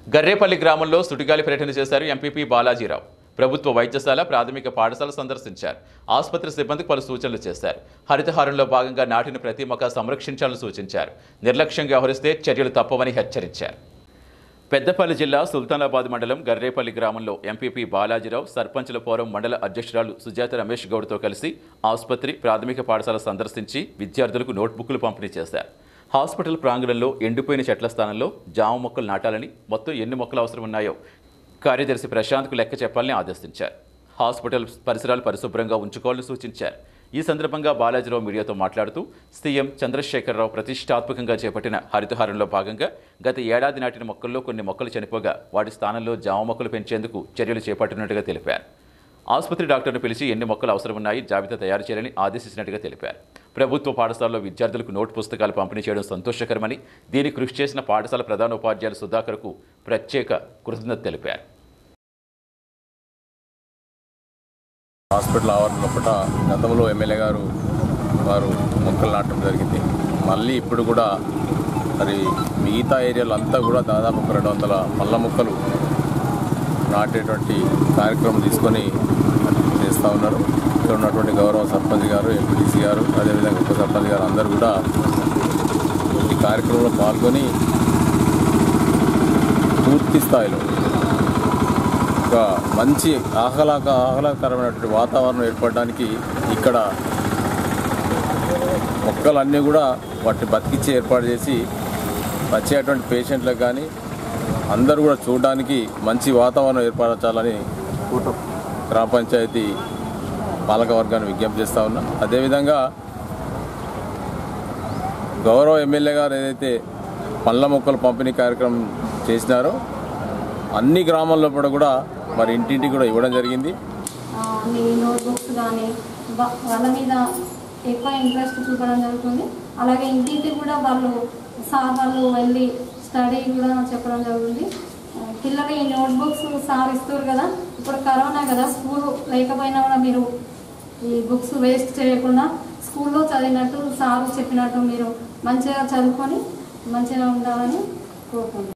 గర్రేపల్లి గ్రామంలో సుడిగాలి పర్యటన చేశారు ఎంపీపీ బాలాజీరావు ప్రభుత్వ వైద్యశాల ప్రాథమిక పాఠశాల సందర్శించారు ఆసుపత్రి సిబ్బందికి పలు సూచనలు చేశారు హరితహారంలో భాగంగా నాటిన ప్రతి మొక్క సంరక్షించాలని సూచించారు నిర్లక్ష్యంగా వ్యవహరిస్తే చర్యలు తప్పవని హెచ్చరించారు పెద్దపల్లి జిల్లా సుల్తానాబాద్ మండలం గర్రేపల్లి గ్రామంలో ఎంపీపీ బాలాజీరావు సర్పంచుల ఫోరం మండల అధ్యక్షురాలు సుజాత రమేష్ గౌడ్తో కలిసి ఆసుపత్రి ప్రాథమిక పాఠశాల సందర్శించి విద్యార్థులకు నోట్బుక్లు పంపిణీ చేశారు హాస్పిటల్ ప్రాంగణంలో ఎండిపోయిన చెట్ల స్థానంలో జామ మొక్కలు నాటాలని మొత్తం ఎన్ని మొక్కలు అవసరం ఉన్నాయో కార్యదర్శి ప్రశాంత్కు లెక్క చెప్పాలని ఆదేశించారు హాస్పిటల్ పరిసరాలు పరిశుభ్రంగా ఉంచుకోవాలని సూచించారు ఈ సందర్భంగా బాలాజీరావు మీడియాతో మాట్లాడుతూ సీఎం చంద్రశేఖరరావు ప్రతిష్టాత్మకంగా చేపట్టిన హరితహారంలో భాగంగా గత ఏడాది నాటిన మొక్కల్లో కొన్ని మొక్కలు చనిపోగా వాటి స్థానంలో జామ మొక్కలు పెంచేందుకు చర్యలు చేపట్టినట్టుగా తెలిపారు ఆసుపత్రి డాక్టర్ను పిలిచి ఎన్ని మొక్కలు అవసరమున్నాయి జాబితా తయారు చేయాలని ఆదేశించినట్టుగా తెలిపారు ప్రభుత్వ పాఠశాలలో విద్యార్థులకు నోట్ పుస్తకాలు పంపిణీ చేయడం సంతోషకరమని దీనికి కృషి చేసిన పాఠశాల ప్రధాన ఉపాధ్యాయులు సుధాకర్కు ప్రత్యేక కృతజ్ఞత తెలిపారు హాస్పిటల్ ఆవరణ లోపల గతంలో ఎమ్మెల్యే గారు వారు మొక్కలు నాటడం జరిగింది మళ్ళీ ఇప్పుడు కూడా మరి మిగతా ఏరియాలో అంతా కూడా దాదాపు ఒక రెండు వందల పళ్ళ మొక్కలు నాటేటువంటి కార్యక్రమం తీసుకొని చేస్తూ ఉన్నారు ఇక్కడ ఉన్నటువంటి గౌరవ సర్పంచ్ గారు ఎంపీటీసీ గారు అదేవిధంగా ఉప సర్పంచ్ గారు అందరూ కూడా ఈ కార్యక్రమంలో పాల్గొని పూర్తి స్థాయిలో ఒక మంచి ఆహ్లాక ఆహ్లాదకరమైనటువంటి వాతావరణం ఏర్పడడానికి ఇక్కడ మొక్కలన్నీ కూడా వాటిని బతికించి ఏర్పాటు చేసి వచ్చేటువంటి పేషెంట్లకు కానీ అందరూ కూడా చూడడానికి మంచి వాతావరణం ఏర్పరచాలని గ్రామ పంచాయతీ పాలక వర్గాన్ని విజ్ఞప్తి చేస్తా ఉన్నా అదేవిధంగా గౌరవ ఎమ్మెల్యే గారు ఏదైతే పళ్ళ మొక్కలు పంపిణీ కార్యక్రమం చేసినారో అన్ని గ్రామాల్లో కూడా కూడా మరి ఇంటింటికి కూడా ఇవ్వడం జరిగింది ఆ, మీ నోట్బుక్స్ కానీ వాళ్ళ మీద ఎక్కువ ఇంట్రెస్ట్ చూపడం జరుగుతుంది అలాగే ఇంటింటికి కూడా వాళ్ళు సార్ వాళ్ళు వెళ్ళి స్టడీ కూడా చెప్పడం జరుగుతుంది ఆ, పిల్లలు ఈ నోట్బుక్స్ సార్ ఇస్తారు కదా ఇప్పుడు కరోనా కదా స్కూల్ లేకపోయినా కూడా మీరు ఈ బుక్స్ వేస్ట్ చేయకుండా స్కూల్లో చదివినట్టు సారు చెప్పినట్టు మీరు మంచిగా చదువుకొని మంచిగా ఉండాలని కోరుకుంటున్నాను